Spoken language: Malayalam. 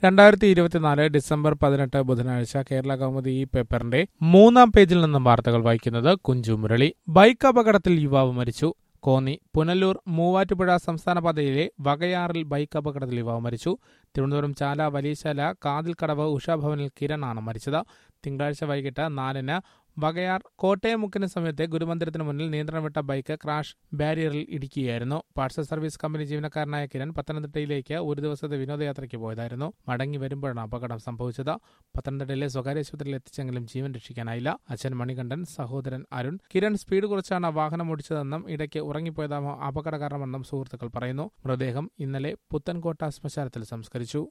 രണ്ടായിരത്തി ഇരുപത്തിനാല് ഡിസംബർ പതിനെട്ട് ബുധനാഴ്ച കേരള കൗമുദി ഈ പേപ്പറിന്റെ മൂന്നാം പേജിൽ നിന്നും വാർത്തകൾ വായിക്കുന്നത് കുഞ്ചു മുരളി ബൈക്ക് അപകടത്തിൽ യുവാവ് മരിച്ചു കോന്നി പുനലൂർ മൂവാറ്റുപുഴ സംസ്ഥാന പാതയിലെ വകയാറിൽ ബൈക്ക് അപകടത്തിൽ യുവാവ് മരിച്ചു തിരുവനന്തപുരം ചാല വലിയശാല കാതിൽക്കടവ് ഉഷാഭവനിൽ കിരണാണ് മരിച്ചത് തിങ്കളാഴ്ച വൈകിട്ട് നാലിന് വകയാർ കോട്ടയമുക്കിന് സമയത്തെ ഗുരുമന്ദിരത്തിന് മുന്നിൽ നിയന്ത്രണം വിട്ട ബൈക്ക് ക്രാഷ് ബാരിയറിൽ ഇടിക്കുകയായിരുന്നു പാർസൽ സർവീസ് കമ്പനി ജീവനക്കാരനായ കിരൺ പത്തനംതിട്ടയിലേക്ക് ഒരു ദിവസത്തെ വിനോദയാത്രയ്ക്ക് പോയതായിരുന്നു മടങ്ങി വരുമ്പോഴാണ് അപകടം സംഭവിച്ചത് പത്തനംതിട്ടയിലെ സ്വകാര്യ ആശുപത്രിയിൽ എത്തിച്ചെങ്കിലും ജീവൻ രക്ഷിക്കാനായില്ല അച്ഛൻ മണികണ്ഠൻ സഹോദരൻ അരുൺ കിരൺ സ്പീഡ് കുറച്ചാണ് വാഹനം ഓടിച്ചതെന്നും ഇടയ്ക്ക് ഉറങ്ങിപ്പോയതാമോ അപകട കാരണമെന്നും സുഹൃത്തുക്കൾ പറയുന്നു മൃതദേഹം ഇന്നലെ പുത്തൻകോട്ട ശ്മശാനത്തിൽ സംസ്കരിച്ചു